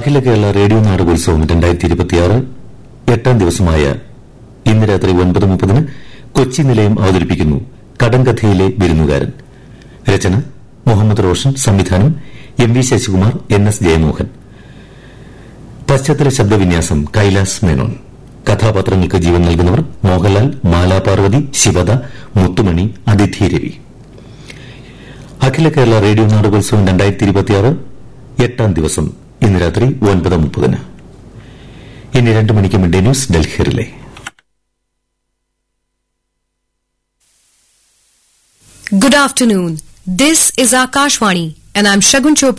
അഖില Kerala radio നാടകോത്സവം രണ്ടായിരത്തി ഇരുപത്തിയാറ് എട്ടാം ദിവസമായ ഇന്ന് രാത്രി ഒൻപത് മുപ്പതിന് കൊച്ചി നിലയം അവതരിപ്പിക്കുന്നു കടങ്കഥയിലെ വിരുന്നുകാരൻ രചന മുഹമ്മദ് റോഷൻ സംവിധാനം M V Sasikumar N S Jayamohan പശ്ചാത്തല ശബ്ദവിന്യാസം കൈലാസ് മേനോൻ കഥാപാത്രങ്ങൾക്ക് ജീവൻ നൽകുന്നവർ മോഹൻലാൽ മാലാപാർവതി ശിവദ മുത്തുമണി അതിഥി രവി അഖില കേരള റേഡിയോ നാടകോത്സവം രണ്ടായിരത്തി ഇരുപത്തിയാറ് എട്ടാം ദിവസം ഇന്ന് രാത്രി ഒൻപത് മുപ്പതിന് ഇനി രണ്ട് മണിക്ക് mid news Delhi relay Good afternoon. This is Akashvani, and I'm Shagun Chopra.